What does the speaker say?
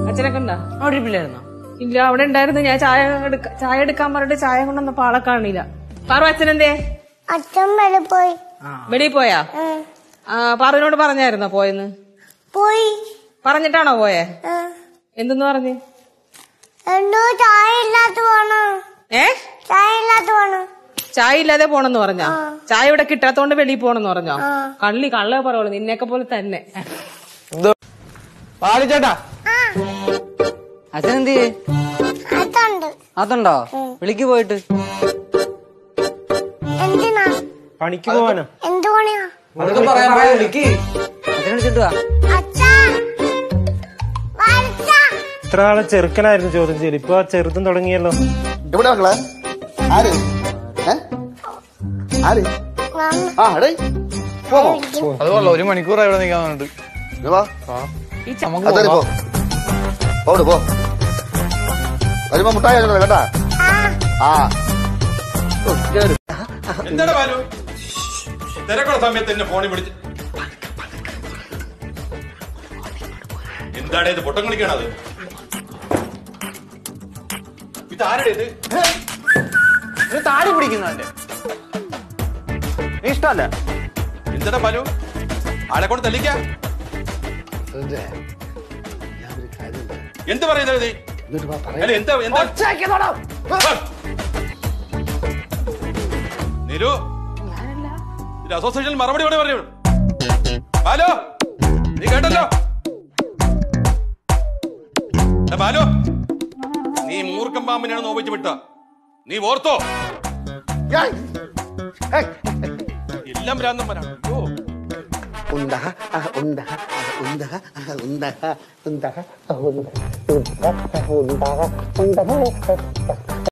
അച്ഛനൊക്കെ ഉണ്ടാ അവിടെ ഇരിപ്പില്ലായിരുന്നോ ഇല്ല അവിടെ ഉണ്ടായിരുന്നു ഞാൻ ചായ എടുക്ക ചായ എടുക്കാൻ പറഞ്ഞിട്ട് ചായ കൊണ്ടുവന്നപ്പോ ആളെ കാണില്ല പാറു അച്ഛനെന്തേ അച്ഛൻ വരെ പോയി വെളിയിൽ പോയാ ഉം. ആ പാറുവിനോട് പറഞ്ഞായിരുന്നോ പോയെന്ന് പോയി പറഞ്ഞിട്ടാണോ പോയേ ഉം. എന്തെന്ന് പറഞ്ഞ് എന്തോ ചായ ഇല്ലാത്ത പോണം ഏ ചായ ഇല്ലാത്ത പോണം ചായ ഇല്ലാതെ പോണെന്ന് പറഞ്ഞോ ചായ ഇവിടെ കിട്ടാത്തോണ്ട് വെളിയിൽ പോണെന്ന് പറഞ്ഞോ ആ. കള്ളി കള്ള പറയുള്ളൂ നിന്നെയൊക്കെ പോലെ തന്നെ പാലിച്ചേട്ടാ ആ അച്ഛൻ എന്ത് ചെയ്യേ അതുണ്ട് അതുണ്ടോ വിളിക്ക് പോയിട്ട് എന്തിനാ പണിക്ക് പോവാനോ എന്ത് പണിയാ അതൊക്കെ പറയാൻ വിളിക്ക് അച്ഛനെ വിളിച്ചിട്ട് വാ അച്ഛാ വരച്ചാ ഇത്ര ആളെ ചെറുക്കനായിരുന്നു ചോദ്യം ചെയ്യല് ഇപ്പൊ ആ ചെറുതും തുടങ്ങിയല്ലോ എവിടെ മക്കളെ ആര് ഏ? ആര് വന്ന് ആ എടേ പോമോ അത് കൊള്ളാം ഒരു മണിക്കൂറായി ഇവിടെ നിൽക്കാൻ വന്നിട്ട് ഇങ്ങ് വാ നമുക്ക് അതെ പോ പോട് പോ വരുമ്പോ മുട്ടായി വാങ്ങിക്കണേ, കേട്ടാ ആ ആ ഓ, കേറ്. എന്താണ് ബാലു തിരക്കുള്ള സമയത്ത് എന്നെ ഫോണിൽ വിളിച്ച് എന്താണ് ഇത് പൊട്ടം കളിക്കണത് ഇത് ആരുടെ ഇത് ഇത് താടി പിടിക്കുന്നവന്റെ ഇഷ്ടല്ല എന്താണ് ബാലു ആളെ കൊണ്ട് തല്ലിക്ക എന്ത് പറയുന്നത് ഇത് അല്ല, എന്താ എന്താ നിരു ഇത് അസോസിയേഷൻ മറുപടി ഇവിടെ പറഞ്ഞു ബാലു നീ കേട്ടല്ലോ എടാ ബാലു നീ മൂർഖം പാമ്പിനെയാണ് നോവിച്ച് വിട്ട നീ ഓർത്തോ ഏയ്. ഏയ്. എല്ലാം ഭ്രാന്തന്മാരാണ് അയ്യോ ഉണ്ടഹ, ആ, ഉണ്ടഹ, ആ, ഉണ്ടഹ, ആ, ഉണ്ടഹ, ഉണ്ടഹ, ആ, ഉണ്ടഹ, ഉണ്ടഹ, ഉണ്ടഹ, ഉണ്ടഹ.